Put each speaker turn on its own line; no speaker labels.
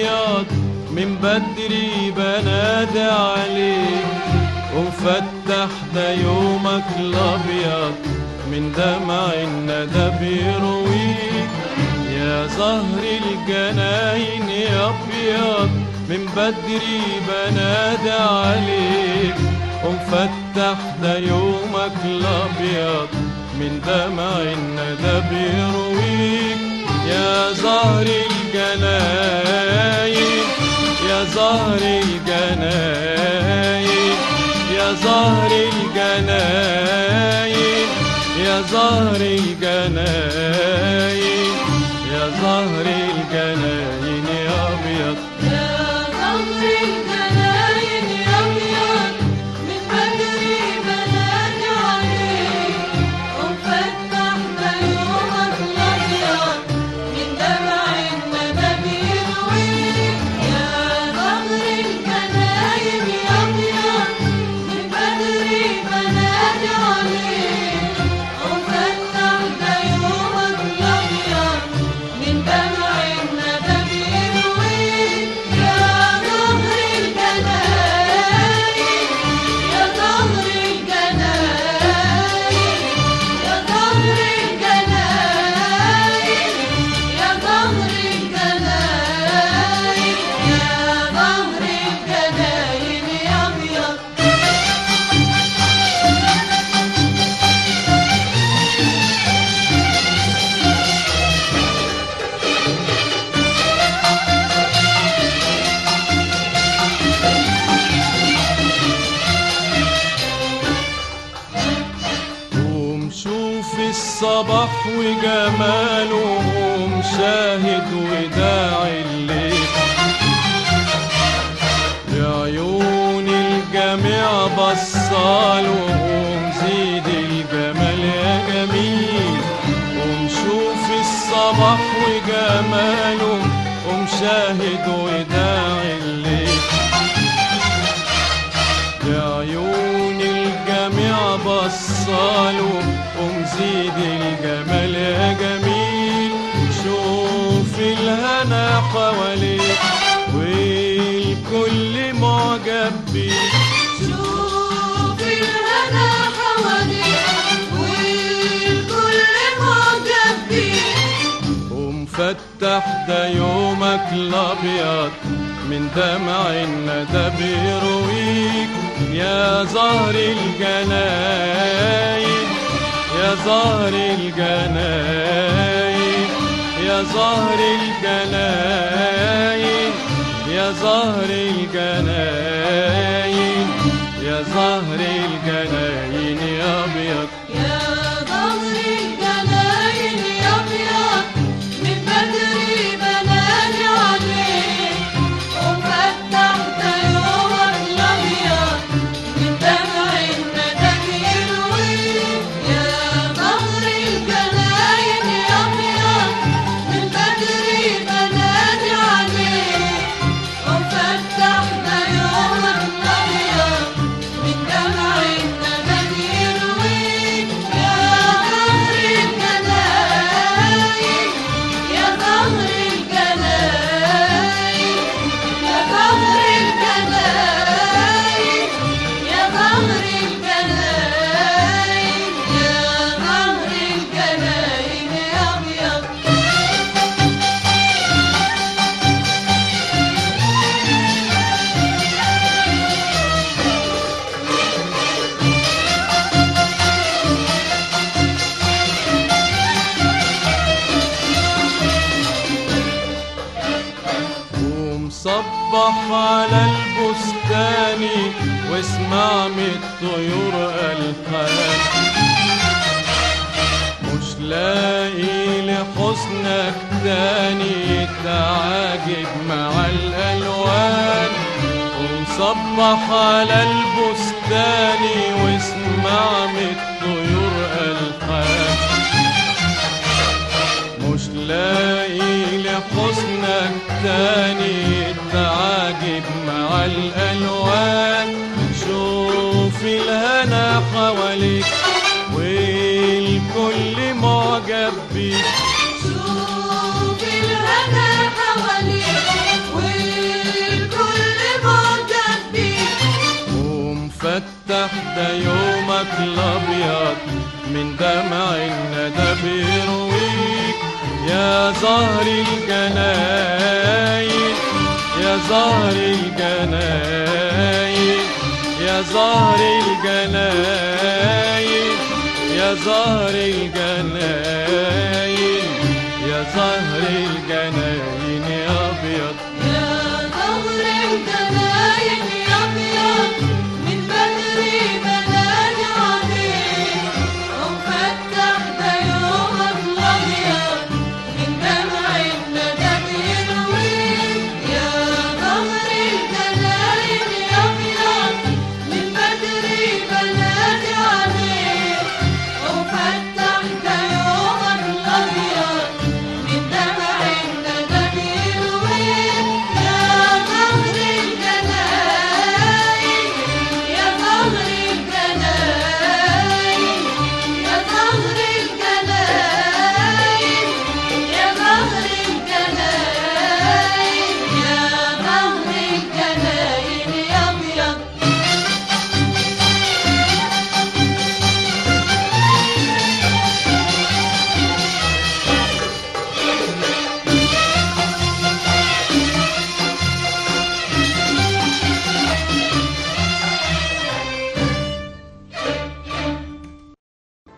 الابيض من بدري بنادي عليك ومفتح ده يومك الابيض من دمع الندى بيرويك يا زهر الجناين يا ابيض من بدري بنادي عليك ومفتح ده يومك الابيض من دمع الندى بيرويك يا زهر الجناين يا زهر الجناين يا زهر الجناين يا زهر الجناين يا زهر الجناين يا ابيض
يا زهر الجناين يا أبيض من بدري بنادي عليك ومفتح ده يومك الأبيض من دمع الندى بيرويك يا زهر الجناين يا أبيض من بدري بنادي عليك ومفتح ده يومك الأبيض من دمع الندى بيرويك يا زهر الجناين يا زهر الجناين يا زهر الجناين يا زهر الجناين يا زهر الجناين يا أبيض
قوم شوف الصباح وجماله قوم شاهد وداعي الليل بعيون الجميع بصاله قوم زيد الجمال يا جميل قوم شوف الصباح وجماله قوم شاهد وداعي الليل بعيون الجميع بصاله ومزيد الجمال يا جميل شوف الهنا حواليك والكل معجب بيك
شوف الهنا حواليك والكل معجب بيك
ومفتح ده يومك الابيض من دمع الندى بيرويك يا زهر الجناين يا زهر الجناين يا زهر الجناين يا زهر الجناين يا زهر الجناين يا ابيض
يا زهر الجناين يا أبيض من بدري بنادي عليك ومفتح ده يومك الأبيض من دمع الندى بيرويك يا زهر الجناين يا أبيض من بدري بنادي عليك ومفتح ده يومك الأبيض من دمع الندى بيرويك يا زهر الجناين يا زهر الجناين يا زهر الجناين يا زهر الجناين يا زهر الجناين يا أبيض
ومصبح على البستان واسمع من الطيور الحان مش لاقي لحسنك تاني تعاجب مع الالوان ومصبح على البستان واسمع من الطيور الحان مش لاقي لحسنك تاني تعاجب مع الألوان شوف الهنا حواليك والكل معجب بيك
شوف الهنا حواليك
فتح ده يومك الابيض من دمع الندى بيرويك يا زهر الجناين يا زهر الجناين يا زهر الجناين يا زهر الجناين يا زهر الجناين يا ابيض